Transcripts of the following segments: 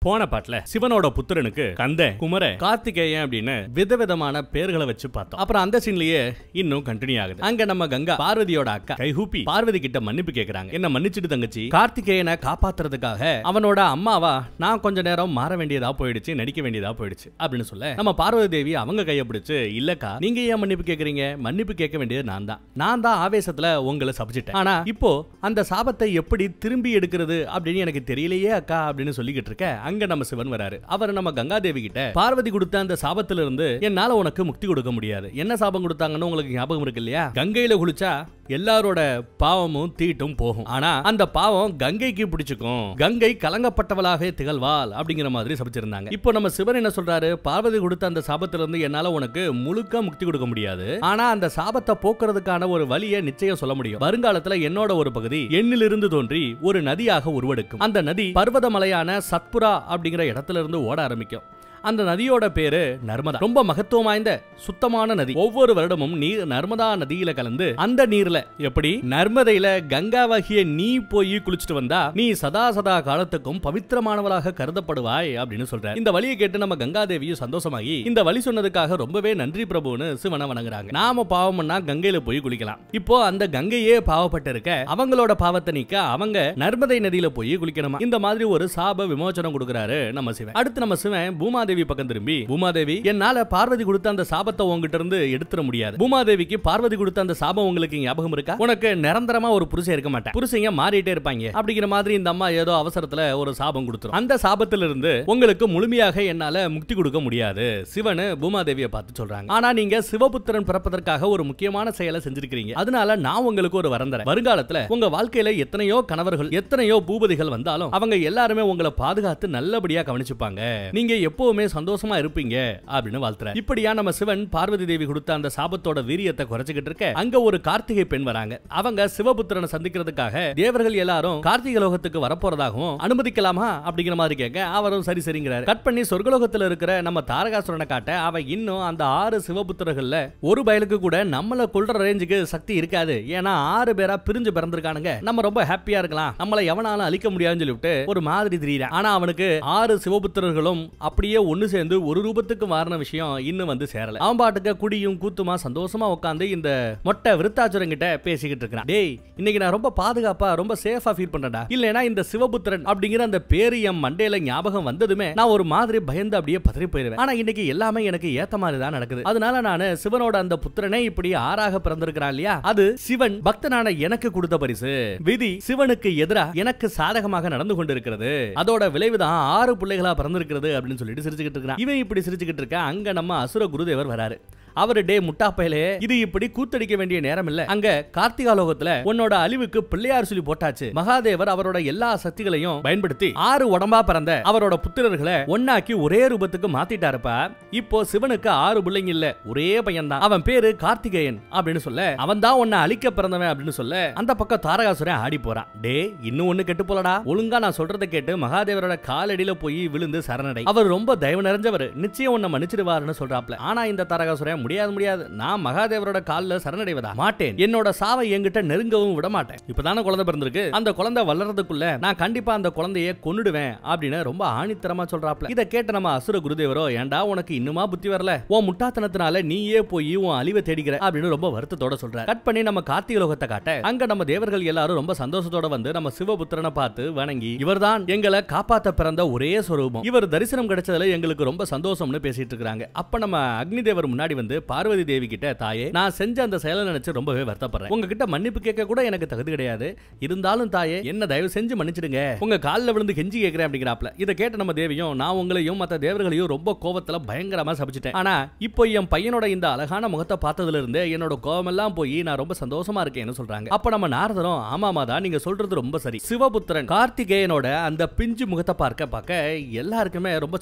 போன பாட்டுல சிவனோட புத்திரனுக்கு கந்தன் குமர கார்த்திகேயன் அப்படின்னு விதவிதமான பேர்களை வச்சு பார்த்தோம் அப்புறம் அந்த சீன்லயே இன்னும் கண்டினியூ ஆகுது அங்க நம்ம கங்கா பார்வதியோட அக்கா கைஹூப்பி பார்வதி கிட்ட மன்னிப்பு கேக்குறாங்க என்ன மன்னிச்சிட்டு தங்கச்சி கார்த்திகேயனை காப்பாத்துறதுக்காக அவனோட அம்மாவா நான் கொஞ்ச நேரம் மாற வேண்டியதா போயிடுச்சு நடிக்க வேண்டியதா போயிடுச்சு அப்படின்னு சொல்ல நம்ம பார்வதி தேவி அவங்க கையை பிடிச்சு இல்லக்கா நீங்க ஏன் மன்னிப்பு கேக்குறீங்க மன்னிப்பு கேட்க வேண்டியது நான் தான் நான் தான் ஆவேசத்துல உங்களை சபிச்சிட்டேன் ஆனா இப்போ அந்த சாபத்தை எப்படி திரும்பி எடுக்கிறது அப்படின்னு எனக்கு தெரியலையே அக்கா அப்படின்னு சொல்லிக்கிட்டு இருக்க அங்க நம்ம சிவன் வராரு அவர் நம்ம கங்காதேவி கிட்ட பார்வதி கொடுத்த அந்த சாபத்துல இருந்து என்னால உனக்கு முக்தி கொடுக்க முடியாது என்ன சாபம் கொடுத்தாங்கன்னு உங்களுக்கு ஞாபகம் இருக்கு இல்லையா கங்கையில குளிச்சா எல்லாரோட பாவமும் தீட்டும் போகும் ஆனா அந்த பாவம் கங்கைக்கு பிடிச்சுக்கும் கங்கை கலங்கப்பட்டவளாக திகழ்வாள் அப்படிங்கிற மாதிரி சபிச்சிருந்தாங்க இப்போ நம்ம சிவன் என்ன சொல்றாரு பார்வதி கொடுத்த அந்த சாபத்துல இருந்து என்னால உனக்கு முழுக்க முக்தி கொடுக்க முடியாது ஆனா அந்த சாபத்தை போக்குறதுக்கான ஒரு வழியை நிச்சயம் சொல்ல முடியும் வருங்காலத்துல என்னோட ஒரு பகுதி எண்ணிலிருந்து தோன்றி ஒரு நதியாக உருவெடுக்கும் அந்த நதி பர்வதமலையான சத்புரா அப்படிங்கிற இடத்துல இருந்து ஓட ஆரம்பிக்கும் அந்த நதியோட பேரு நர்மதா ரொம்ப மகத்துவம் வாய்ந்த சுத்தமான நதி ஒவ்வொரு வருடமும் நீர் நர்மதா நதியில கலந்து அந்த நீர்ல எப்படி நர்மதையில கங்காவாகிய நீ போய் குளிச்சுட்டு வந்தா நீ சதா சதா காலத்துக்கும் பவித்திரமானவளாக கருதப்படுவாய் அப்படின்னு சொல்ற இந்த வழியை கேட்டு நம்ம கங்காதேவியும் சந்தோஷமாகி இந்த வழி சொன்னதுக்காக ரொம்பவே நன்றி பிரபுன்னு சிவனை வணங்குறாங்க நாம பாவம் பண்ணா கங்கையில போய் குளிக்கலாம் இப்போ அந்த கங்கையே பாவப்பட்டு இருக்க அவங்களோட பாவத்தை நீக்க அவங்க நர்மதை நதியில போய் குளிக்கணுமா இந்த மாதிரி ஒரு சாப விமோசனம் கொடுக்கறாரு நம்ம சிவன் அடுத்து நம்ம சிவன் பூமாதேவி பக்கம் திரும்பி பூமாதேவி என்னால பார்வதி கொடுத்த அந்த சாபத்தை உங்ககிட்ட இருந்து எடுத்துட முடியாது பூமாதேவிக்கு பார்வதி கொடுத்த அந்த சாபம் உங்களுக்கு ஞாபகம் இருக்கா உனக்கு நிரந்தரமா ஒரு புருஷன் இருக்க மாட்டேன் புருஷங்க மாறிட்டே இருப்பாங்க அப்படிங்கிற மாதிரி இந்த அம்மா ஏதோ அவசரத்துல ஒரு சாபம் கொடுத்துரும் அந்த சாபத்துல இருந்து உங்களுக்கு முழுமையாக என்னால முக்தி கொடுக்க முடியாது சிவன் பூமாதேவியை பார்த்து சொல்றாங்க ஆனா நீங்க சிவபுத்திரன் பிறப்பதற்காக ஒரு முக்கியமான செயலை செஞ்சிருக்கீங்க அதனால நான் உங்களுக்கு ஒரு வரம் தரேன் வருங்காலத்துல உங்க வாழ்க்கையில எத்தனையோ கணவர்கள் எத்தனையோ பூபதிகள் வந்தாலும் அவங்க எல்லாருமே உங்களை பாதுகாத்து நல்லபடியா கவனிச்சுப்பாங்க நீங்க எப்பவுமே சந்தோஷமா இருப்பீங்க அப்படின்னு வாழ்த்துற இப்படியா நம்ம சிவன் பார்வதி தேவி கொடுத்த அந்த சாபத்தோட வீரியத்தை குறைச்சுக்கிட்டு இருக்க அங்க ஒரு கார்த்திகை பெண் வராங்க அவங்க சிவபுத்திரனை சந்திக்கிறதுக்காக தேவர்கள் எல்லாரும் கார்த்திகை லோகத்துக்கு வரப்போறதாகவும் அனுமதிக்கலாமா அப்படிங்கிற மாதிரி கேட்க அவரும் சரி சரிங்கிறாரு கட் பண்ணி சொர்க்கலோகத்துல இருக்கிற நம்ம தாரகாசுரனை காட்ட அவ இன்னும் அந்த ஆறு சிவபுத்திரர்கள்ல ஒரு பயலுக்கு கூட நம்மள கொல்ற ரேஞ்சுக்கு சக்தி இருக்காது ஏன்னா ஆறு பேரா பிரிஞ்சு பிறந்திருக்கானுங்க நம்ம ரொம்ப ஹாப்பியா இருக்கலாம் நம்மள எவனாலும் அழிக்க முடியாதுன்னு சொல்லிவிட்டு ஒரு மாதிரி தெரியுறான் ஆனா அவனுக்கு ஆறு சிவபுத்திரர்களும் அப்படியே ஒண்ணு சேர்ந்து ஒரு ரூபத்துக்கு மாறின விஷயம் இன்னும் வந்து சேரல அவன் பாட்டுக்கு குடியும் கூத்துமா சந்தோஷமா உட்காந்து இந்த மொட்டை விருத்தாச்சுரன் கிட்ட பேசிக்கிட்டு இருக்கிறான் டேய் இன்னைக்கு நான் ரொம்ப பாதுகாப்பா ரொம்ப சேஃபா ஃபீல் பண்றேன்டா இல்லனா இந்த சிவபுத்திரன் அப்படிங்கிற அந்த பேரு என் மண்டையில ஞாபகம் வந்ததுமே நான் ஒரு மாதிரி பயந்து அப்படியே பதறி போயிருவேன் ஆனா இன்னைக்கு எல்லாமே எனக்கு ஏத்த மாதிரி தான் நடக்குது அதனால நான் சிவனோட அந்த புத்திரனே இப்படி ஆறாக பிறந்திருக்கிறான் இல்லையா அது சிவன் பக்தனான எனக்கு கொடுத்த பரிசு விதி சிவனுக்கு எதிரா எனக்கு சாதகமாக நடந்து கொண்டிருக்கிறது அதோட விளைவுதான் ஆறு பிள்ளைகளா பிறந்திருக்கிறது அப்படின்னு சொல்லிட்டு சிரிச்சுக்கிட்டு இருக்கிறான் இவன் இப்படி சிரிச்சுக்கிட்டு இருக்க அங்க நம்ம அசுர குருதேவர் வராரு அவரு டே முட்டாப்பையிலே இது இப்படி கூத்தடிக்க வேண்டிய நேரம் இல்ல அங்க கார்த்திகா லோகத்துல உன்னோட அழிவுக்கு பிள்ளையார் சொல்லி போட்டாச்சு மகாதேவர் அவரோட எல்லா சக்திகளையும் பயன்படுத்தி ஆறு உடம்பா பிறந்த அவரோட புத்திரர்களை ஒன்னாக்கி ஒரே ரூபத்துக்கு மாத்திட்டாருப்பா இப்போ சிவனுக்கு ஆறு பிள்ளைங்க இல்ல ஒரே பையன் தான் அவன் பேரு கார்த்திகேயன் அப்படின்னு சொல்ல அவன் தான் உன்னை அழிக்க பிறந்தவன் அப்படின்னு சொல்ல அந்த பக்கம் தாரகாசுரன் ஆடி போறான் டே இன்னும் ஒண்ணு கெட்டு போலடா ஒழுங்கா நான் சொல்றதை கேட்டு மகாதேவரோட காலடியில போய் விழுந்து சரணடை அவர் ரொம்ப தயவு நிறைஞ்சவர் நிச்சயம் உன்னை மன்னிச்சிடுவாருன்னு சொல்றாப்ல ஆனா இந்த தாரகாசுரன் முடியாது முடியாது நான் மகாதேவரோட காலில் சரணடைவதா மாட்டேன் என்னோட சாவை என்கிட்ட நெருங்கவும் விட மாட்டேன் இப்பதானே குழந்தை பிறந்திருக்கு அந்த குழந்தை வளர்றதுக்குள்ள நான் கண்டிப்பா அந்த குழந்தைய கொன்னுடுவேன் அப்படின்னு ரொம்ப ஆணித்தரமா சொல்றாப்ல இதை கேட்ட நம்ம அசுர குருதேவரோ ஏன்டா உனக்கு இன்னுமா புத்தி வரல உன் முட்டாத்தனத்தினால நீயே போய் உன் அழிவை தேடிக்கிற அப்படின்னு ரொம்ப வருத்தத்தோட சொல்ற கட் பண்ணி நம்ம கார்த்திகை லோகத்தை காட்ட அங்க நம்ம தேவர்கள் எல்லாரும் ரொம்ப சந்தோஷத்தோட வந்து நம்ம சிவபுத்திரனை பார்த்து வணங்கி இவர்தான் எங்களை காப்பாத்த பிறந்த ஒரே சொரூபம் இவர் தரிசனம் கிடைச்சதுல எங்களுக்கு ரொம்ப சந்தோஷம்னு பேசிட்டு இருக்காங்க அப்ப நம்ம அக்னி தேவர் முன்னாடி வந்து பார்வதி தேவி கிட்ட தாயே நான் செஞ்ச அந்த செயலை நினைச்சு ரொம்பவே வருத்தப்படுறேன் உங்ககிட்ட மன்னிப்பு கேட்க கூட எனக்கு தகுதி கிடையாது இருந்தாலும் தாயே என்ன தயவு செஞ்சு மன்னிச்சிடுங்க உங்க காலில் விழுந்து கெஞ்சி கேட்கிறேன் அப்படிங்கிறாப்ல இதை கேட்ட நம்ம தேவியும் நான் உங்களையும் மத்த தேவர்களையும் ரொம்ப கோவத்துல பயங்கரமா சபிச்சிட்டேன் ஆனா இப்போ என் பையனோட இந்த அழகான முகத்தை பார்த்ததுல இருந்து என்னோட கோவமெல்லாம் போய் நான் ரொம்ப சந்தோஷமா இருக்கேன்னு சொல்றாங்க அப்ப நம்ம நாரதரும் ஆமாமா தான் நீங்க சொல்றது ரொம்ப சரி சிவபுத்திரன் கார்த்திகேயனோட அந்த பிஞ்சு முகத்தை பார்க்க பார்க்க எல்லாருக்குமே ரொம்ப சந்தோஷமா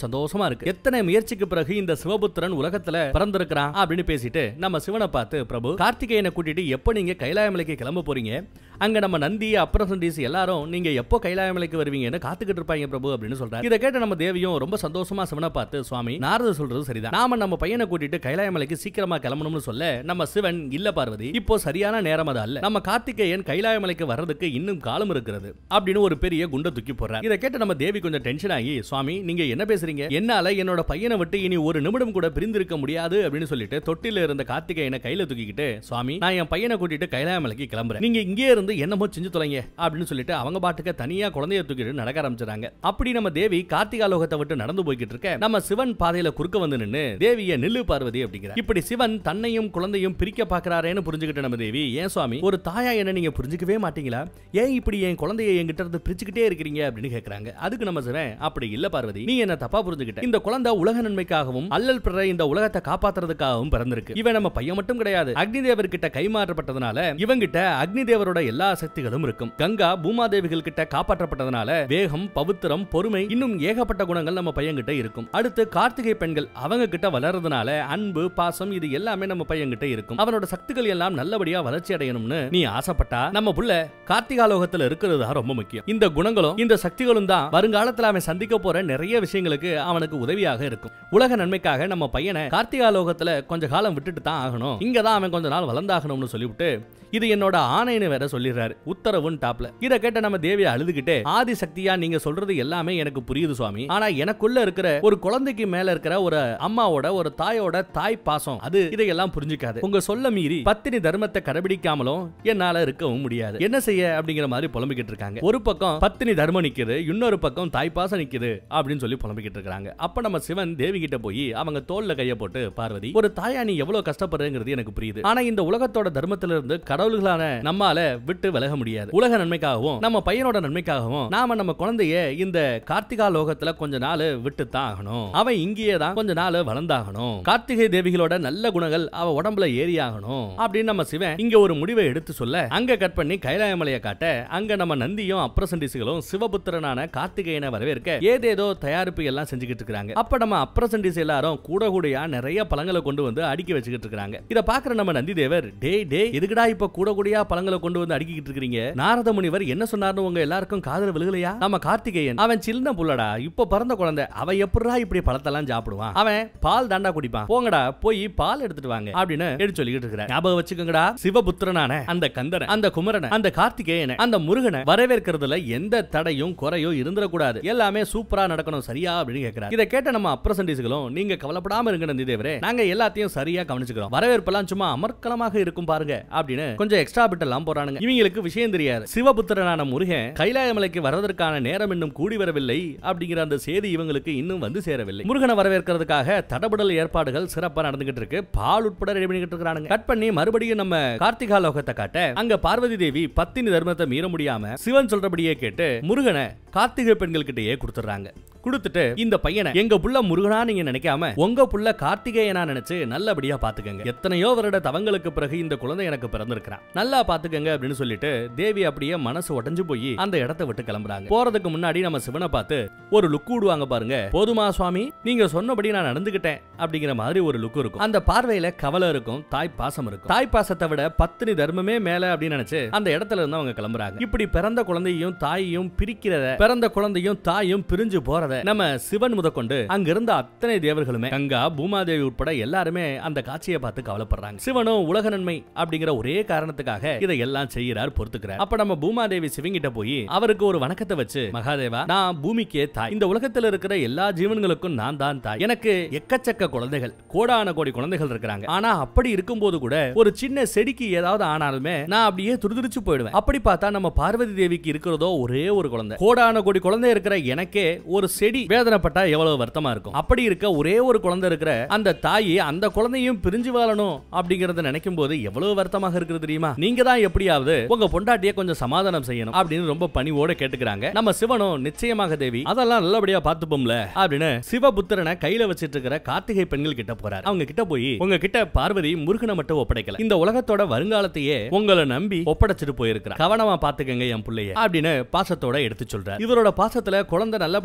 ஆச்சரியமா இருக்கு எத்தனை முயற்சிக்கு பிறகு இந்த சிவபுத்திரன் உலகத்துல பிறந்திருக்கிறான் அப்படின்னு பேசிட்டு நம்ம சிவனை பார்த்து பிரபு கார்த்திகேயனை கூட்டிட்டு எப்போ நீங்க கைலாயமலைக்கு கிளம்ப போறீங்க அங்க நம்ம நந்தி அப்ரசண்டீஸ் எல்லாரும் நீங்க எப்போ கைலாயமலைக்கு வருவீங்கன்னு காத்துக்கிட்டு இருப்பாங்க பிரபு அப்படின்னு சொல்றாரு இதை கேட்ட நம்ம தேவியும் ரொம்ப சந்தோஷமா சிவனை பார்த்து சுவாமி நாரத சொல்றது சரிதான் நாம நம்ம பையனை கூட்டிட்டு கைலாயமலைக்கு சீக்கிரமா கிளம்பணும்னு சொல்ல நம்ம சிவன் இல்ல பார்வதி இப்போ சரியான நேரம் அது அல்ல நம்ம கார்த்திகேயன் கைலாயமலைக்கு வர்றதுக்கு இன்னும் காலம் இருக்கிறது அப்படின்னு ஒரு பெரிய குண்டை தூக்கி போடுறார் இதை கேட்ட நம்ம தேவி கொஞ்சம் டென்ஷன் ஆகி சுவாமி நீங்க என்ன பேசுறீங்க என்னால என்னோட பையனை விட்டு இனி ஒரு நிமிடம் கூட பிரிந்திருக்க முடியாது அப்படின்னு சொல்லிட்டு தொட்டில இருந்த கார்த்திகேயனை கையில தூக்கிக்கிட்டு சுவாமி நான் என் பையனை கூட்டிட்டு கைலாயமலைக்கு கிளம்புறேன் நீங்க இங்கே இருந்து என்னமோ செஞ்சு தொலைங்க அப்படின்னு சொல்லிட்டு அவங்க பாட்டுக்கு தனியா குழந்தைய தூக்கிட்டு நடக்க ஆரம்பிச்சாங்க அப்படி நம்ம தேவி கார்த்திகா லோகத்தை விட்டு நடந்து போய்கிட்டு இருக்க நம்ம சிவன் பாதையில குறுக்க வந்து நின்னு தேவிய நில்லு பார்வதி அப்படிங்கிற இப்படி சிவன் தன்னையும் குழந்தையும் பிரிக்க பாக்குறாரேன்னு புரிஞ்சுக்கிட்ட நம்ம தேவி ஏன் சுவாமி ஒரு தாயா என்ன நீங்க புரிஞ்சுக்கவே மாட்டீங்களா ஏன் இப்படி என் குழந்தைய என்கிட்ட இருந்து பிரிச்சுக்கிட்டே இருக்கிறீங்க அப்படின்னு கேக்குறாங்க அதுக்கு நம்ம சிவன் அப்படி இல்ல பார்வதி நீ என்ன தப்பா புரிஞ்சுக்கிட்ட இந்த குழந்தை உலக நன்மைக்காகவும் அல்லல் பிற இந்த உலகத்தை காப்பாத்துறதுக்காகவும் பிறந்திருக்கு இவன் நம்ம பையன் மட்டும் கிடையாது அக்னி தேவர் கிட்ட கைமாற்றப்பட்டதுனால இவங்கிட்ட அக்னி தேவரோட எல்லா சக்திகளும் இருக்கும் கங்கா பூமாதேவிகள் கிட்ட காப்பாற்றப்பட்டதுனால வேகம் பவித்திரம் பொறுமை இன்னும் ஏகப்பட்ட குணங்கள் நம்ம பையன் கிட்ட இருக்கும் அடுத்து கார்த்திகை பெண்கள் அவங்க கிட்ட வளர்றதுனால அன்பு பாசம் இது எல்லாமே நம்ம பையன் கிட்ட இருக்கும் அவனோட சக்திகள் எல்லாம் நல்லபடியா வளர்ச்சி அடையணும்னு நீ ஆசைப்பட்டா நம்ம புள்ள கார்த்திகா லோகத்துல இருக்கிறது தான் ரொம்ப முக்கியம் இந்த குணங்களும் இந்த சக்திகளும் தான் வருங்காலத்துல அவன் சந்திக்க போற நிறைய விஷயங்களுக்கு அவனுக்கு உதவியாக இருக்கும் உலக நன்மைக்காக நம்ம பையனை கார்த்திகா லோகத்துல கொஞ்ச காலம் விட்டுட்டு தான் ஆகணும் இங்க தான் அவன் கொஞ்ச நாள் வளர்ந்தாகணும்னு சொல்லிவிட்டு இது என்னோட ஆணைன்னு வேற சொல்லிடுறாரு உத்தரவுன்னு டாப்ல இத கேட்ட நம்ம தேவி அழுதுகிட்டே ஆதி சக்தியா நீங்க சொல்றது எல்லாமே எனக்கு புரியுது சுவாமி ஆனா எனக்குள்ள இருக்கிற ஒரு குழந்தைக்கு மேல இருக்கிற ஒரு அம்மாவோட ஒரு தாயோட தாய் பாசம் அது இதையெல்லாம் புரிஞ்சுக்காது உங்க சொல்ல மீறி பத்தினி தர்மத்தை கடைபிடிக்காமலும் என்னால இருக்கவும் முடியாது என்ன செய்ய அப்படிங்கிற மாதிரி புலம்பிக்கிட்டு இருக்காங்க ஒரு பக்கம் பத்தினி தர்மம் நிக்குது இன்னொரு பக்கம் தாய் பாசம் நிக்குது அப்படின்னு சொல்லி புலம்பிக்கிட்டு இருக்காங்க அப்ப நம்ம சிவன் தேவி கிட்ட போய் அவங்க தோல்ல கைய போட்டு பார்வதி ஒரு தாயா நீ எவ்வளவு கஷ்டப்படுறங்கிறது எனக்கு புரியுது ஆனா இந்த உலகத்தோட தர்மத்திலிருந்து இருந்து கடவுள்களான நம்மால விட்டு விலக முடியாது உலக நன்மைக்காகவும் நம்ம பையனோட நன்மைக்காகவும் நாம நம்ம குழந்தைய இந்த கார்த்திகா லோகத்துல கொஞ்ச நாள் விட்டு தான் ஆகணும் அவன் இங்கேயே தான் கொஞ்ச நாள் வளர்ந்தாகணும் கார்த்திகை தேவிகளோட நல்ல குணங்கள் அவ உடம்புல ஏறி ஆகணும் அப்படின்னு நம்ம சிவன் இங்க ஒரு முடிவை எடுத்து சொல்ல அங்க கட் பண்ணி கைலாயமலையை காட்ட அங்க நம்ம நந்தியும் அப்ரசண்டிஸ்களும் சிவபுத்திரனான கார்த்திகேயனை வரவேற்க ஏதேதோ தயாரிப்பு எல்லாம் செஞ்சுக்கிட்டு இருக்காங்க அப்ப நம்ம அப்ரசண்டிஸ் எல்லாரும் கூட கூடயா நிறைய பழங்களை கொண்டு வந்து அடுக்கி வச்சுக்கிட்டு இருக்காங்க இத பாக்குற நம்ம நந்தி தேவர் டே டே எதுக்குடா இப்ப கூட கூடயா பழங்களை கொண்டு வந்து அடுக்கிட்டு இருக்கீங்க நாரத முனிவர் என்ன சொன்னார்னு உங்க எல்லாருக்கும் காதல விழுகலையா நம்ம கார்த்திகேயன் அவன் சின்ன புள்ளடா இப்ப பிறந்த குழந்தை அவன் எப்படிடா இப்படி பழத்தெல்லாம் சாப்பிடுவான் அவன் பால் தாண்டா குடிப்பான் போங்கடா போய் பால் எடுத்துட்டு வாங்க அப்படின்னு எடுத்து சொல்லிட்டு இருக்கிறார் ஞாபகம் வச்சுக்கோங்கடா சிவபுத்திரனான அந்த கந்தனை அந்த குமரனை அந்த கார்த்திகேயனை அந்த முருகனை வரவேற்கிறதுல எந்த தடையும் குறையோ இருந்துடக்கூடாது எல்லாமே சூப்பரா நடக்கணும் சரியா அப்படின்னு கேட்கிறார் இதை கேட்ட நம்ம அப்ரசண்டிஸ்களும் நீங்க கவலைப்படாம இருங்க நந்தி தேவரே நாங்க எல்லாத்தையும் சரியா கவனிச்சுக்கிறோம் வரவேற்பெல்லாம் சும்மா அமர்க்கலமாக இருக்கும் பாருங்க அப்படின்னு கொஞ்சம் எக்ஸ்ட்ரா பிட் எல்லாம் போறானுங்க இவங்களுக்கு விஷயம் தெரியாது சிவபுத்திரனான முருகன் கைலாயமலைக்கு வரதற்கான நேரம் இன்னும் கூடி வரவில்லை அப்படிங்கிற அந்த செய்தி இவங்களுக்கு இன்னும் வந்து சேரவில்லை முருகனை வரவேற்கிறதுக்காக தடபுடல் ஏற்பாடுகள் சிறப்பா நடந்துகிட்டு இருக்கு பால் உட்பட ரெடி பண்ணிக்கிட்டு இருக்கானுங்க கட் பண்ணி மறுபடியும் நம்ம கார்த்திகா லோகத்தை காட்ட அங்க பார்வதி தேவி பத்தினி தர்மத்தை மீற முடியாம சிவன் சொல்றபடியே கேட்டு முருகனை கார்த்திகை பெண்கள் கிட்டயே கொடுத்துறாங்க கொடுத்துட்டு இந்த பையனை எங்க புள்ள முருகனா நீங்க நினைக்காம உங்க புள்ள கார்த்திகேயனா நினைச்சு நல்லபடியா பாத்துக்கங்க எத்தனையோ வருட தவங்களுக்கு பிறகு இந்த குழந்தை எனக்கு பிறந்திருக்கிறான் நல்லா பாத்துக்கங்க அப்படின்னு சொல்லிட்டு தேவி அப்படியே மனசு உடைஞ்சு போய் அந்த இடத்தை விட்டு கிளம்புறாங்க போறதுக்கு முன்னாடி நம்ம சிவனை பார்த்து ஒரு லுக் விடுவாங்க பாருங்க போதுமா சுவாமி நீங்க சொன்னபடி நான் நடந்துகிட்டேன் அப்படிங்கிற மாதிரி ஒரு லுக் இருக்கும் அந்த பார்வையில கவலை இருக்கும் தாய் பாசம் இருக்கும் தாய் பாசத்தை விட பத்தினி தர்மமே மேல அப்படின்னு நினைச்சு அந்த இடத்துல இருந்து அவங்க கிளம்புறாங்க இப்படி பிறந்த குழந்தையும் தாயையும் பிரிக்கிறத பிறந்த குழந்தையும் தாயும் பிரிஞ்சு போறத நம்ம சிவன் முதற்கொண்டு அங்க இருந்த அத்தனை தேவர்களுமே கங்கா பூமாதேவி உட்பட எல்லாருமே அந்த காட்சியை பார்த்து கவலைப்படுறாங்க சிவனும் உலக நன்மை அப்படிங்கிற ஒரே காரணத்துக்காக இதை எல்லாம் செய்யறார் பொறுத்துக்கிறார் அப்ப நம்ம பூமாதேவி சிவங்கிட்ட போய் அவருக்கு ஒரு வணக்கத்தை வச்சு மகாதேவா நான் பூமிக்கே தாய் இந்த உலகத்துல இருக்கிற எல்லா ஜீவன்களுக்கும் நான் தான் தாய் எனக்கு எக்கச்சக்க குழந்தைகள் கோடான கோடி குழந்தைகள் இருக்கிறாங்க ஆனா அப்படி இருக்கும்போது கூட ஒரு சின்ன செடிக்கு ஏதாவது ஆனாலுமே நான் அப்படியே துருதுரிச்சு போயிடுவேன் அப்படி பார்த்தா நம்ம பார்வதி தேவிக்கு இருக்கிறதோ ஒரே ஒரு குழந்தை கோடான கோடி குழந்தை இருக்கிற எனக்கே ஒரு செடி வேதனைப்பட்டா எவ்வளவு வருத்தமா இருக்கும் அப்படி இருக்க ஒரே ஒரு குழந்தை இருக்கிற அந்த தாயி அந்த குழந்தையும் பிரிஞ்சு வாழணும் அப்படிங்கறத நினைக்கும் போது எவ்வளவு வருத்தமாக இருக்குது தெரியுமா நீங்க தான் எப்படியாவது உங்க பொண்டாட்டிய கொஞ்சம் சமாதானம் செய்யணும் அப்படின்னு ரொம்ப பணிவோட கேட்டுக்கிறாங்க நம்ம சிவனும் நிச்சயமாக தேவி அதெல்லாம் நல்லபடியா பார்த்துப்போம்ல அப்படின்னு சிவபுத்திரனை கையில வச்சிட்டு இருக்கிற கார்த்திகை பெண்கள் கிட்ட போறாரு அவங்க கிட்ட போய் உங்க கிட்ட பார்வதி முருகனை மட்டும் ஒப்படைக்கல இந்த உலகத்தோட வருங்காலத்தையே உங்களை நம்பி ஒப்படைச்சிட்டு போயிருக்கிறார் கவனமா பாத்துக்கங்க என் பிள்ளைய அப்படின்னு பாசத்தோட எடுத்து சொல்றாரு இவரோட பாசத்துல குழந்தை நல்லபடியா வளரணும்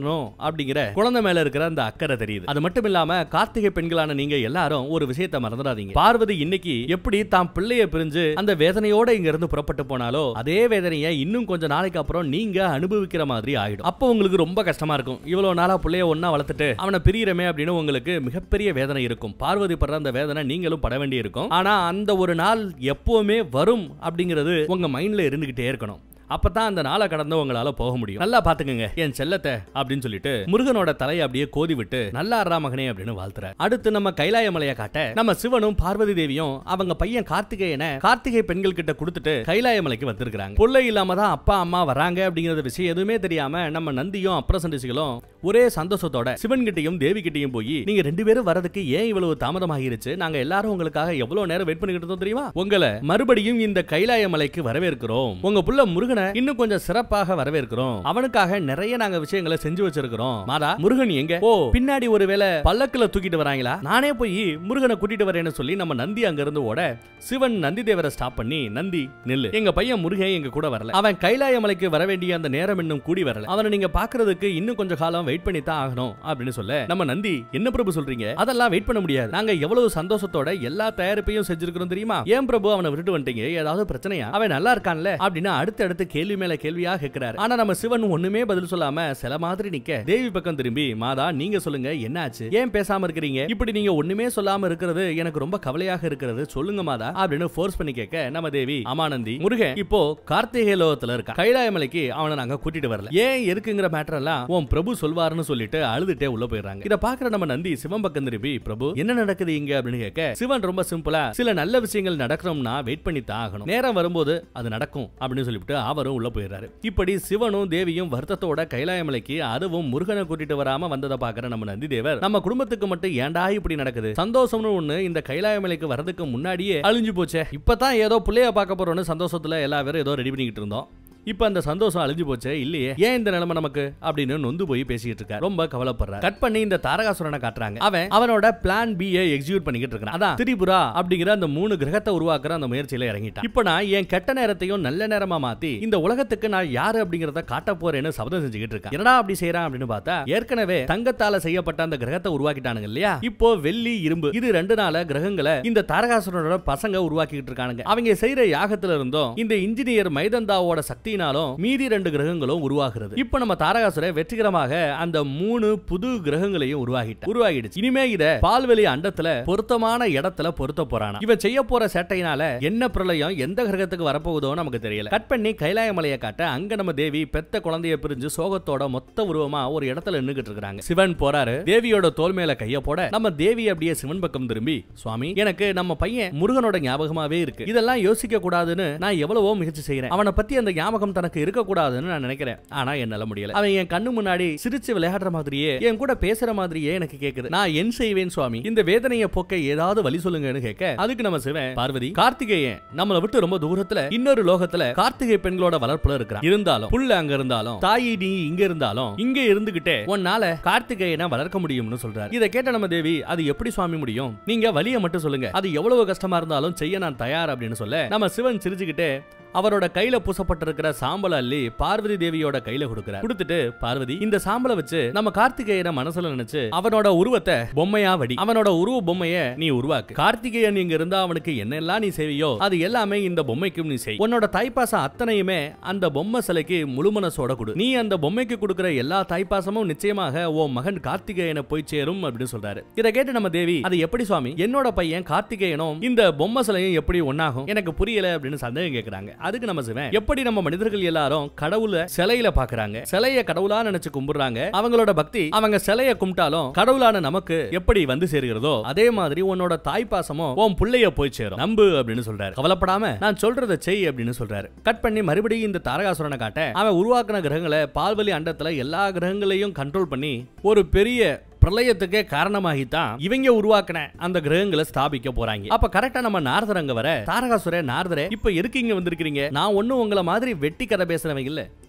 வரணும் அப்படிங்கிற குழந்தை மேல இருக்கிற அந்த அக்கறை தெரியுது அது மட்டும் இல்லாம கார்த்திகை பெண்களான நீங்க எல்லாரும் ஒரு விஷயத்தை மறந்துடாதீங்க பார்வதி இன்னைக்கு எப்படி தான் பிள்ளைய பிரிஞ்சு அந்த வேதனையோட இங்க இருந்து புறப்பட்டு போனாலோ அதே வேதனையை இன்னும் கொஞ்ச நாளைக்கு அப்புறம் நீங்க அனுபவிக்கிற மாதிரி ஆயிடும் அப்போ உங்களுக்கு ரொம்ப கஷ்டமா இருக்கும் இவ்வளவு நாளா பிள்ளைய ஒண்ணா வளர்த்துட்டு அவனை பிரியறமே அப்படின்னு உங்களுக்கு மிகப்பெரிய வேதனை இருக்கும் பார்வதி படுற அந்த வேதனை நீங்களும் பட வேண்டி இருக்கும் ஆனா அந்த ஒரு நாள் எப்பவுமே வரும் அப்படிங்கிறது உங்க மைண்ட்ல இருந்துகிட்டே இருக்கணும் அப்பதான் அந்த நாளை கடந்து உங்களால போக முடியும் நல்லா பாத்துக்கங்க என் செல்லத்தை அப்படின்னு சொல்லிட்டு முருகனோட தலையை அப்படியே கோதி விட்டு நல்லா ஆறா மகனே அப்படின்னு வாழ்த்துற அடுத்து நம்ம கைலாய மலையை காட்ட நம்ம சிவனும் பார்வதி தேவியும் அவங்க பையன் கார்த்திகேயனை கார்த்திகை பெண்கள் கிட்ட கொடுத்துட்டு கைலாய மலைக்கு வந்திருக்காங்க பிள்ளை இல்லாம தான் அப்பா அம்மா வராங்க அப்படிங்கறது விஷயம் எதுவுமே தெரியாம நம்ம நந்தியும் அப்ரசன்டிசிகளும் ஒரே சந்தோஷத்தோட சிவன் கிட்டையும் தேவி கிட்டையும் போய் நீங்க ரெண்டு பேரும் வரதுக்கு ஏன் இவ்வளவு தாமதமாகிருச்சு நாங்க எல்லாரும் உங்களுக்காக எவ்வளவு நேரம் வெயிட் பண்ணிக்கிட்டு இருந்தோம் தெரியுமா உங்களை மறுபடியும் இந்த கைலாய மலைக்கு வரவேற்கிறோம் உங்க புள்ள முருகனை இன்னும் கொஞ்சம் சிறப்பாக வரவேற்கிறோம் அவனுக்காக நிறைய நாங்க விஷயங்களை செஞ்சு வச்சிருக்கிறோம் மாதா முருகன் எங்க ஓ பின்னாடி ஒருவேளை பல்லக்குல தூக்கிட்டு வராங்களா நானே போய் முருகனை கூட்டிட்டு வரேன்னு சொல்லி நம்ம நந்தி அங்க இருந்து ஓட சிவன் நந்தி தேவரை ஸ்டாப் பண்ணி நந்தி நெல்லு எங்க பையன் முருகன் எங்க கூட வரல அவன் கைலாய மலைக்கு வர வேண்டிய அந்த நேரம் இன்னும் கூடி வரல அவனை நீங்க பாக்குறதுக்கு இன்னும் கொஞ்சம் காலம் வெயிட் பண்ணி தான் ஆகணும் அப்படின்னு சொல்ல நம்ம நந்தி என்ன பிரபு சொல்றீங்க அதெல்லாம் வெயிட் பண்ண முடியாது நாங்க எவ்வளவு சந்தோஷத்தோட எல்லா தயாரிப்பையும் செஞ்சிருக்கிறோம் தெரியுமா ஏன் பிரபு அவனை விட்டுட்டு வந்துட்டீங்க ஏதாவது பிரச்சனையா அவன் நல்லா இருக்கான்ல அப்படின்னு அடுத்து அடுத்து கேள்வி மேல கேள்வியா கேட்கிறாரு ஆனா நம்ம சிவன் ஒண்ணுமே பதில் சொல்லாம சில மாதிரி நிக்க தேவி பக்கம் திரும்பி மாதா நீங்க சொல்லுங்க என்னாச்சு ஏன் பேசாம இருக்கிறீங்க இப்படி நீங்க ஒண்ணுமே சொல்லாம இருக்கிறது எனக்கு ரொம்ப கவலையாக இருக்கிறது சொல்லுங்க மாதா அப்படின்னு ஃபோர்ஸ் பண்ணி கேட்க நம்ம தேவி அமானந்தி முருகன் இப்போ கார்த்திகை லோகத்துல இருக்கா கைலாய மலைக்கு அவனை நாங்க கூட்டிட்டு வரல ஏன் எதுக்குங்கிற மேட்டர் எல்லாம் உன் பிரபு சொல்வாருன்னு சொல்லிட்டு அழுதுட்டே உள்ள போயிடுறாங்க இத பாக்குற நம்ம நந்தி சிவன் பக்கம் திரும்பி பிரபு என்ன நடக்குது இங்க அப்படின்னு கேட்க சிவன் ரொம்ப சிம்பிளா சில நல்ல விஷயங்கள் நடக்கணும்னா வெயிட் பண்ணி தான் ஆகணும் நேரம் வரும்போது அது நடக்கும் அப்படின்னு சொல்லிவிட்டு அவரும் உள்ள போயிடுறாரு இப்படி சிவனும் தேவியும் வருத்தத்தோட கைலாய மலைக்கு அதுவும் முருகனை கூட்டிட்டு வராம வந்ததை பாக்குற நம்ம நந்தி தேவர் நம்ம குடும்பத்துக்கு மட்டும் ஏன்டா இப்படி நடக்குது சந்தோஷம்னு ஒண்ணு இந்த கைலாய மலைக்கு வரதுக்கு முன்னாடியே அழிஞ்சு போச்சே இப்பதான் ஏதோ புள்ளைய பார்க்க போறோம்னு சந்தோஷத்துல எல்லா பேரும் ஏதோ ரெடி பண்ணிக்கிட்டு இருந்தோம் இப்ப அந்த சந்தோஷம் அழிஞ்சு போச்சே இல்லையே ஏன் இந்த நிலைமை நமக்கு அப்படின்னு நொந்து போய் பேசிட்டு இருக்க ரொம்ப கவலைப்படுற கட் பண்ணி இந்த தாரகாசுரனை காட்டுறாங்க அவன் அவனோட பிளான் பி எக்ஸிக்யூட் பண்ணிக்கிட்டு இருக்கான் அதான் திரிபுரா அப்படிங்கிற அந்த மூணு கிரகத்தை உருவாக்குற அந்த முயற்சியில இறங்கிட்டான் இப்ப நான் என் கெட்ட நேரத்தையும் நல்ல நேரமா மாத்தி இந்த உலகத்துக்கு நான் யாரு அப்படிங்கறத காட்ட போறேன்னு சபதம் செஞ்சுக்கிட்டு இருக்கேன் என்னடா அப்படி செய்யறான் அப்படின்னு பார்த்தா ஏற்கனவே தங்கத்தால செய்யப்பட்ட அந்த கிரகத்தை உருவாக்கிட்டானுங்க இல்லையா இப்போ வெள்ளி இரும்பு இது ரெண்டு நாள கிரகங்களை இந்த தாரகாசுரனோட பசங்க உருவாக்கிட்டு இருக்கானுங்க அவங்க செய்யற யாகத்துல இருந்தும் இந்த இன்ஜினியர் மைதந்தாவோட சக்தியினாலும் மீதி ரெண்டு கிரகங்களும் உருவாகிறது இப்போ நம்ம தாரகாசுர வெற்றிகரமாக அந்த மூணு புது கிரகங்களையும் உருவாகிட்ட உருவாகிடுச்சு இனிமே இத பால்வெளி அண்டத்துல பொருத்தமான இடத்துல பொருத்த போறானா இவன் செய்ய போற சேட்டையினால என்ன பிரளயம் எந்த கிரகத்துக்கு வரப்போகுதோ நமக்கு தெரியல கட் பண்ணி கைலாய மலையை காட்ட அங்க நம்ம தேவி பெத்த குழந்தைய பிரிஞ்சு சோகத்தோட மொத்த உருவமா ஒரு இடத்துல நின்னுகிட்டு இருக்காங்க சிவன் போறாரு தேவியோட தோல் மேல கைய போட நம்ம தேவி அப்படியே சிவன் பக்கம் திரும்பி சுவாமி எனக்கு நம்ம பையன் முருகனோட ஞாபகமாவே இருக்கு இதெல்லாம் யோசிக்க கூடாதுன்னு நான் எவ்வளவோ முயற்சி செய்யறேன் அவனை பத்தி அந்த ஞாபகம் தனக்கு இருக்க கூடாதுன்னு நான் நினைக்கிறேன் ஆனா என்னால முடியல அவன் என் கண்ணு முன்னாடி சிரிச்சு விளையாடுற மாதிரியே என் கூட பேசுற மாதிரியே எனக்கு கேக்குது நான் என் செய்வேன் சுவாமி இந்த வேதனையை போக்க ஏதாவது வழி சொல்லுங்கன்னு கேட்க அதுக்கு நம்ம சிவன் பார்வதி கார்த்திகேயன் நம்மளை விட்டு ரொம்ப தூரத்துல இன்னொரு லோகத்துல கார்த்திகை பெண்களோட வளர்ப்புல இருக்கிறான் இருந்தாலும் புள்ள அங்க இருந்தாலும் தாயி நீ இங்க இருந்தாலும் இங்க இருந்துகிட்டே உன்னால கார்த்திகேயனை வளர்க்க முடியும்னு சொல்றாரு இதை கேட்ட நம்ம தேவி அது எப்படி சுவாமி முடியும் நீங்க வழியை மட்டும் சொல்லுங்க அது எவ்வளவு கஷ்டமா இருந்தாலும் செய்ய நான் தயார் அப்படின்னு சொல்ல நம்ம சிவன் சிரிச்சுக்கிட்டே அவரோட கையில பூசப்பட்டிருக்கிற சாம்பல அள்ளி பார்வதி தேவியோட கையில கொடுக்கிறார் கொடுத்துட்டு பார்வதி இந்த சாம்பலை வச்சு நம்ம கார்த்திகேயனை மனசுல நினைச்சு அவனோட உருவத்தை பொம்மையா வடி அவனோட உருவ பொம்மைய நீ உருவாக்கு கார்த்திகேயன் இங்க இருந்தா அவனுக்கு என்னெல்லாம் நீ செய்வியோ அது எல்லாமே இந்த பொம்மைக்கும் நீ செய் உன்னோட தாய்ப்பாசம் அத்தனையுமே அந்த பொம்மை சிலைக்கு முழு மனசோட கொடு நீ அந்த பொம்மைக்கு கொடுக்கிற எல்லா தாய்ப்பாசமும் நிச்சயமாக உன் மகன் கார்த்திகேயனை போய் சேரும் அப்படின்னு சொல்றாரு இதை கேட்டு நம்ம தேவி அது எப்படி சுவாமி என்னோட பையன் கார்த்திகேயனும் இந்த பொம்மை சிலையும் எப்படி ஒன்னாகும் எனக்கு புரியல அப்படின்னு சந்தேகம் கேக்குறாங்க அதுக்கு நம்ம சிவன் எப்படி நம்ம மனிதர்கள் எல்லாரும் கடவுள சிலையில பாக்குறாங்க சிலைய கடவுளா நினைச்சு கும்பிடுறாங்க அவங்களோட பக்தி அவங்க சிலைய கும்பிட்டாலும் கடவுளான நமக்கு எப்படி வந்து சேர்கிறதோ அதே மாதிரி உன்னோட தாய் பாசமும் உன் புள்ளைய போய் சேரும் நம்பு அப்படின்னு சொல்றாரு கவலைப்படாம நான் சொல்றதை செய் அப்படின்னு சொல்றாரு கட் பண்ணி மறுபடியும் இந்த தாரகாசுரனை காட்ட அவன் உருவாக்குன கிரகங்களை பால்வழி அண்டத்துல எல்லா கிரகங்களையும் கண்ட்ரோல் பண்ணி ஒரு பெரிய பிரளயத்துக்கே காரணமாகித்தான் இவங்க உருவாக்கின அந்த கிரகங்களை ஸ்தாபிக்க போறாங்க அப்ப கரெக்டா நம்ம நாரதர் அங்க வர தாரகாசுரே நாரதரே இப்ப எதுக்கு இங்க வந்திருக்கீங்க நான் ஒண்ணும் உங்கள மாதிரி வெட்டி கதை பேசுறவங்க இல்ல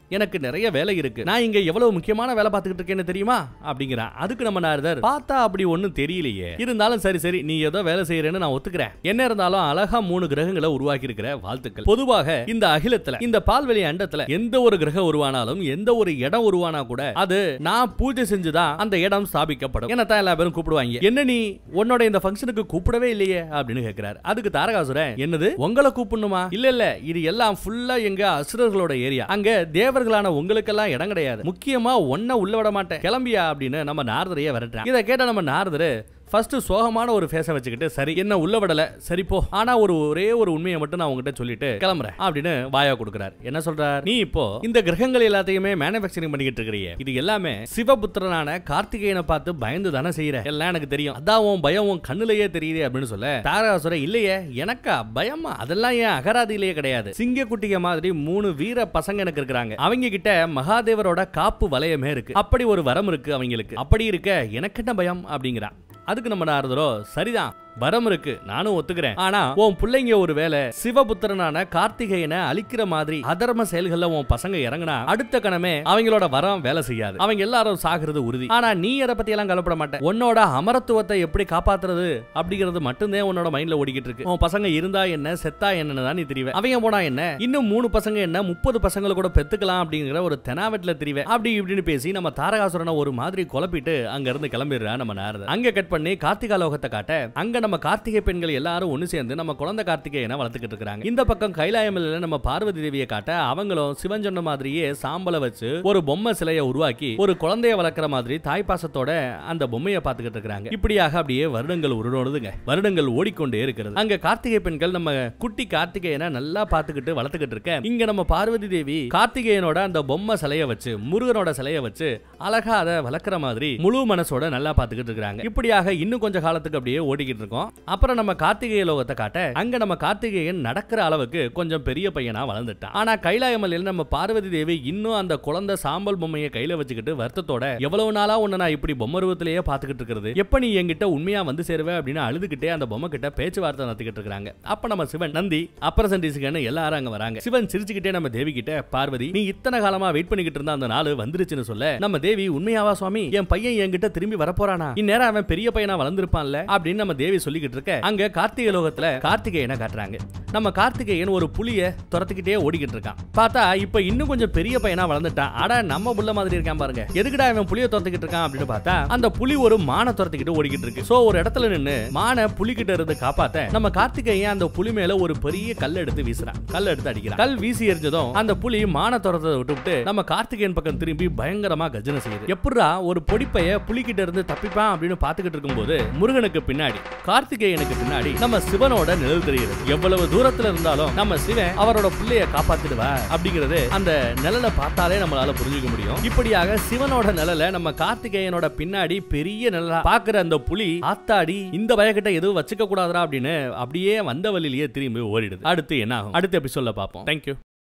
எனக்கு நிறைய வேலை இருக்கு நான் இங்க எவ்வளவு முக்கியமான வேலை பார்த்துக்கிட்டு இருக்கேன்னு தெரியுமா அப்படிங்கிறான் அதுக்கு நம்ம நாரதர் பார்த்தா அப்படி ஒண்ணும் தெரியலையே இருந்தாலும் சரி சரி நீ ஏதோ வேலை செய்யறேன்னு நான் ஒத்துக்கிறேன் என்ன இருந்தாலும் அழகா மூணு கிரகங்களை உருவாக்கி இருக்கிற வாழ்த்துக்கள் பொதுவாக இந்த அகிலத்துல இந்த பால்வெளி அண்டத்துல எந்த ஒரு கிரகம் உருவானாலும் எந்த ஒரு இடம் உருவானா கூட அது நான் பூஜை செஞ்சுதான் அந்த இடம் ஸ்தாபிக்கப்படும் என்னத்தான் எல்லா பேரும் கூப்பிடுவாங்க என்ன நீ உன்னோட இந்த ஃபங்க்ஷனுக்கு கூப்பிடவே இல்லையே அப்படின்னு கேக்குறாரு அதுக்கு தாரகாசுரன் என்னது உங்களை கூப்பிடணுமா இல்ல இல்ல இது எல்லாம் ஃபுல்லா எங்க அசுரர்களோட ஏரியா அங்க தேவர்களான உங்களுக்கெல்லாம் இடம் கிடையாது முக்கியமா ஒன்ன உள்ள விட மாட்டேன் கிளம்பியா அப்படின்னு நம்ம நாரதரையே விரட்டுறான் இதை கேட்ட நம்ம நாரதர் ஃபர்ஸ்ட் சோகமான ஒரு ஃபேஸை வச்சுக்கிட்டு சரி என்ன உள்ள விடல சரி போ ஆனா ஒரு ஒரே ஒரு உண்மையை மட்டும் நான் உங்ககிட்ட சொல்லிட்டு கிளம்புறேன் அப்படின்னு வாயா கொடுக்குறாரு என்ன சொல்றார் நீ இப்போ இந்த கிரகங்கள் எல்லாத்தையுமே மேனுஃபேக்சரிங் பண்ணிக்கிட்டு இருக்கிறியே இது எல்லாமே சிவபுத்திரனான கார்த்திகேயனை பார்த்து பயந்து தானே செய்யற எல்லாம் எனக்கு தெரியும் அதான் உன் பயம் உன் கண்ணுலயே தெரியுது அப்படின்னு சொல்ல தாரகாசுர இல்லையே எனக்கா பயமா அதெல்லாம் ஏன் அகராதியிலேயே கிடையாது சிங்கக்குட்டிக மாதிரி மூணு வீர பசங்க எனக்கு இருக்கிறாங்க அவங்க கிட்ட மகாதேவரோட காப்பு வளையமே இருக்கு அப்படி ஒரு வரம் இருக்கு அவங்களுக்கு அப்படி இருக்க எனக்கு என்ன பயம் அப்படிங்கிறான் அதுக்கு நம்ம நாரதரோ சரிதான் வரம் இருக்கு நானும் ஒத்துக்கிறேன் ஆனா உன் பிள்ளைங்க ஒரு வேலை சிவபுத்திரனான கார்த்திகேயனை அழிக்கிற மாதிரி அதர்ம செயல்கள்ல உன் பசங்க இறங்குனா அடுத்த கணமே அவங்களோட வரம் வேலை செய்யாது அவங்க எல்லாரும் சாகுறது உறுதி ஆனா நீ எதை பத்தி எல்லாம் கலப்பட மாட்டேன் உன்னோட அமரத்துவத்தை எப்படி காப்பாத்துறது அப்படிங்கிறது மட்டும்தான் உன்னோட மைண்ட்ல ஓடிக்கிட்டு இருக்கு உன் பசங்க இருந்தா என்ன செத்தா என்னன்னு தான் நீ தெரிவே அவங்க போனா என்ன இன்னும் மூணு பசங்க என்ன முப்பது பசங்களை கூட பெத்துக்கலாம் அப்படிங்கிற ஒரு தெனாவெட்ல தெரிவே அப்படி இப்படின்னு பேசி நம்ம தாரகாசுரனை ஒரு மாதிரி குழப்பிட்டு அங்க இருந்து கிளம்பிடுறா நம்ம நாரதர் அங்க கட் பண்ணி கார்த்திகா லோகத்தை காட்ட அங்க நம்ம கார்த்திகை பெண்கள் எல்லாரும் ஒண்ணு சேர்ந்து நம்ம குழந்தை கார்த்திகேயனை வளர்த்துக்கிட்டு இருக்காங்க இந்த பக்கம் கைலாயமில் நம்ம பார்வதி தேவியை காட்ட அவங்களும் சிவன் சொன்ன மாதிரியே சாம்பலை வச்சு ஒரு பொம்மை சிலையை உருவாக்கி ஒரு குழந்தைய வளர்க்குற மாதிரி தாய்ப்பாசத்தோட அந்த பொம்மையை பார்த்துக்கிட்டு இருக்காங்க இப்படியாக அப்படியே வருடங்கள் உருடோடுதுங்க வருடங்கள் ஓடிக்கொண்டே இருக்கிறது அங்க கார்த்திகை பெண்கள் நம்ம குட்டி கார்த்திகேயனை நல்லா பார்த்துக்கிட்டு வளர்த்துக்கிட்டு இருக்க இங்க நம்ம பார்வதி தேவி கார்த்திகேயனோட அந்த பொம்மை சிலையை வச்சு முருகனோட சிலையை வச்சு அழகா அதை வளர்க்குற மாதிரி முழு மனசோட நல்லா பார்த்துக்கிட்டு இருக்காங்க இப்படியாக இன்னும் கொஞ்சம் காலத்துக்கு அப்படியே ஓடிக்கிட்டு இருக்கோம் அப்புறம் நம்ம கார்த்திகேய லோகத்தை காட்ட அங்க நம்ம கார்த்திகேயன் நடக்கிற அளவுக்கு கொஞ்சம் பெரிய பையனா வளர்ந்துட்டான் ஆனா கைலாயமலையில் நம்ம பார்வதி தேவி இன்னும் அந்த குழந்தை சாம்பல் பொம்மையை கையில வச்சுக்கிட்டு வருத்தத்தோட எவ்வளவு நாளா உன்னை நான் இப்படி பொம்மை ரூபத்திலேயே பார்த்துக்கிட்டு இருக்கிறது எப்ப நீ என்கிட்ட உண்மையா வந்து சேருவே அப்படின்னு அழுதுகிட்டே அந்த பொம்மை கிட்ட பேச்சுவார்த்தை நடத்திக்கிட்டு இருக்காங்க அப்ப நம்ம சிவன் நந்தி அப்ரசன்டிஸுக்கான எல்லாரும் அங்க வராங்க சிவன் சிரிச்சுக்கிட்டே நம்ம தேவி கிட்ட பார்வதி நீ இத்தனை காலமா வெயிட் பண்ணிக்கிட்டு இருந்த அந்த நாள் வந்துருச்சுன்னு சொல்ல நம்ம தேவி உண்மையாவா சுவாமி என் பையன் என்கிட்ட திரும்பி வரப்போறானா இந்நேரம் அவன் பெரிய பையனா வளர்ந்திருப்பான்ல அப்படின்னு நம்ம தேவி சொல்லிக்கிட்டு இருக்க அங்க கார்த்திகை லோகத்துல கார்த்திகேயனை காட்டுறாங்க நம்ம கார்த்திகேயன் ஒரு புலிய துரத்துக்கிட்டே ஓடிக்கிட்டு இருக்கான் பார்த்தா இப்ப இன்னும் கொஞ்சம் பெரிய பையனா வளர்ந்துட்டான் அட நம்ம புள்ள மாதிரி இருக்கான் பாருங்க எதுக்குடா இவன் புலிய துரத்துக்கிட்டு இருக்கான் அப்படின்னு பார்த்தா அந்த புலி ஒரு மானை துரத்துக்கிட்டு ஓடிக்கிட்டு இருக்கு சோ ஒரு இடத்துல நின்னு மானை புலிகிட்ட இருந்து காப்பாத்த நம்ம கார்த்திகேயன் அந்த புலி மேல ஒரு பெரிய கல் எடுத்து வீசுறான் கல் எடுத்து அடிக்கிறான் கல் வீசி எரிஞ்சதும் அந்த புலி மானை துரத்ததை விட்டுவிட்டு நம்ம கார்த்திகேயன் பக்கம் திரும்பி பயங்கரமா கர்ஜனை செய்யுது எப்படிடா ஒரு பொடிப்பைய புலிகிட்ட இருந்து தப்பிப்பான் அப்படின்னு பாத்துக்கிட்டு இருக்கும்போது முருகனுக்கு பின்னாடி கார்த்திகேயனுக்கு பின்னாடி நம்ம சிவனோட நிழல் தெரியுது எவ்வளவு தூரத்துல இருந்தாலும் நம்ம சிவன் அவரோட பிள்ளைய காப்பாத்திடுவா அப்படிங்கிறது அந்த நிழலை பார்த்தாலே நம்மளால புரிஞ்சுக்க முடியும் இப்படியாக சிவனோட நிழலை நம்ம கார்த்திகேயனோட பின்னாடி பெரிய நிழலா பாக்குற அந்த புலி ஆத்தாடி இந்த பயக்கிட்ட எதுவும் வச்சுக்க கூடாதா அப்படின்னு அப்படியே வந்த வழியிலேயே திரும்பி ஓடிடுது அடுத்து என்ன ஆகும் அடுத்த எபிசோட்ல பார்ப்போம் தேங்க்யூ